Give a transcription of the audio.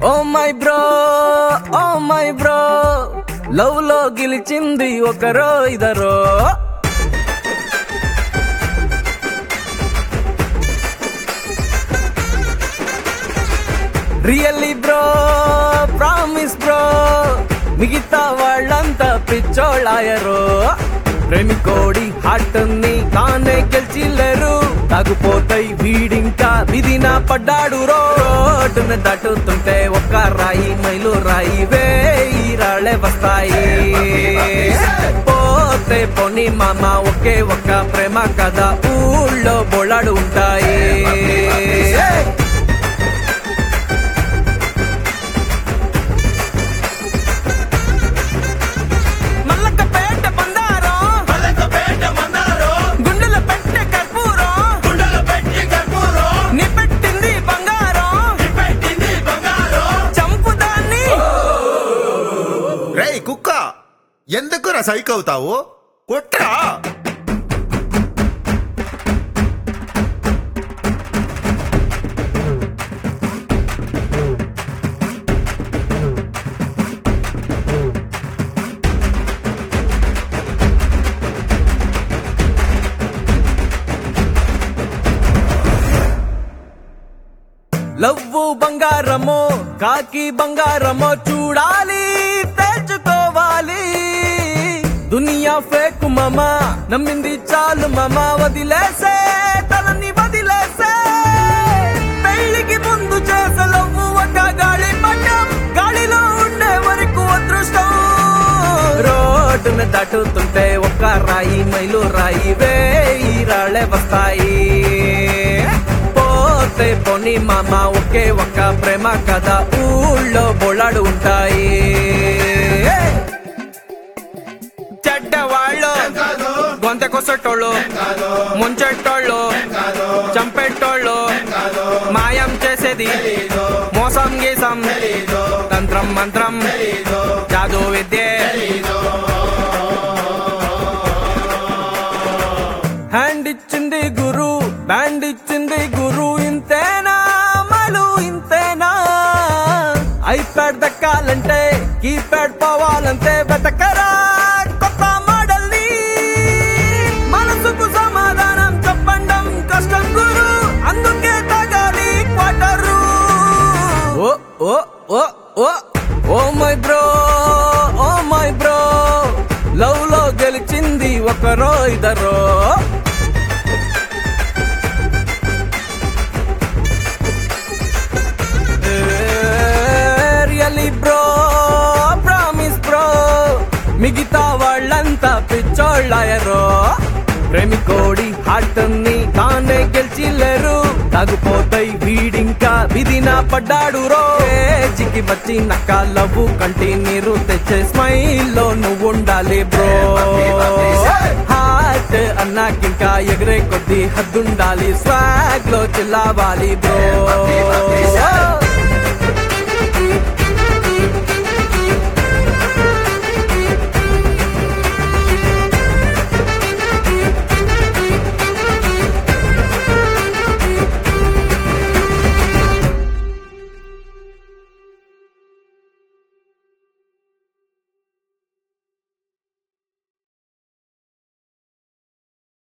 oh my bro oh my bro love లో గెలిచింది ఒకరో ఇదరో రియల్లీ బ్రో ప్రామిస్ బ్రో మిగతా వాళ్ళంతా పిచ్చోళ్ళాయరో ప్రేమికోడి హార్ట్ని తానే గెలిచిల్లేరు తాగుపోతాయి వీడింకా విధిన పడ్డాడు రోడ్డున దాటుతుంటే ఒక్క రాయి మైలు రాయి వేయి రాళ్ళే వస్తాయి పోతే పోని మామ ఒకే ఒక్క ప్రేమ కథ ఊళ్ళో బొళ్ళాడు ఉంటాయి మల్లక పేట బంగారం గుండెల పెట్టె కర్పూరం నీ పెట్టింది బంగారం చంపుదాన్ని రేయ్ కుక్క ఎందుకురా సైక్ అవుతావు కొట్రా లవ్వు బంగారమో కాకి బంగారమో చూడాలి తెచ్చుకోవాలి దునియా ఫేక్ మమ నమ్మింది చాలు మమ వదిలేసే తలని వదిలేసే పెళ్లికి ముందు చేసే లవ్వు ఒక గాలి పట్టం గాలిలో ఉండే వరకు అదృష్టం రోడ్డున దాటుతుంటే ఒక్క రాయి మైలు రాయి వేయి రాళ్ళే వస్తాయి పోతే పోని మామ ఒకే ఒక్క ప్రేమ కథ ఊళ్ళో బొళ్ళాడు ఉంటాయి చెడ్డవాళ్ళు గొంత కొసటోళ్ళు ముంచెట్టోళ్ళు చంపెట్టోళ్ళు మాయం చేసేది మోసం గీసం తంత్రం మంత్రం జాదు విద్య హ్యాండ్ ఇచ్చింది గురు బ్యాండ్ ఇచ్చింది గురు ఇంతేనా మలు ఇంతేనా ఐప్యాడ్ దక్కాలంటే కీప్యాడ్ పోవాలంటే వెతకరా కొత్త మోడల్ ని మనసుకు సమాధానం చెప్పండం కష్టం గురు అందుకే తగాలి quarter oh oh oh oh oh my bro oh my bro love లో గెలిచింది ఒకరో ఇద్దరో రియలీ బ్రో ప్రామిస్ బ్రో మిగతా వాళ్ళంతా పిచ్చోళ్ళాయరో ప్రేమికోడి హార్ట్ని తానే గెలిచిల్లేరు తాగుపోతాయి వీడింకా విధిన పడ్డాడు రో ఏజికి వచ్చి నక్క లవ్వు కంటి నీరు తెచ్చే స్మైల్ లో నువ్వు ఉండాలి బ్రో హార్ట్ అన్నాకింకా ఎగిరే కొద్ది హద్దుండాలి స్వాగ్ లో చిల్లావాలి బ్రో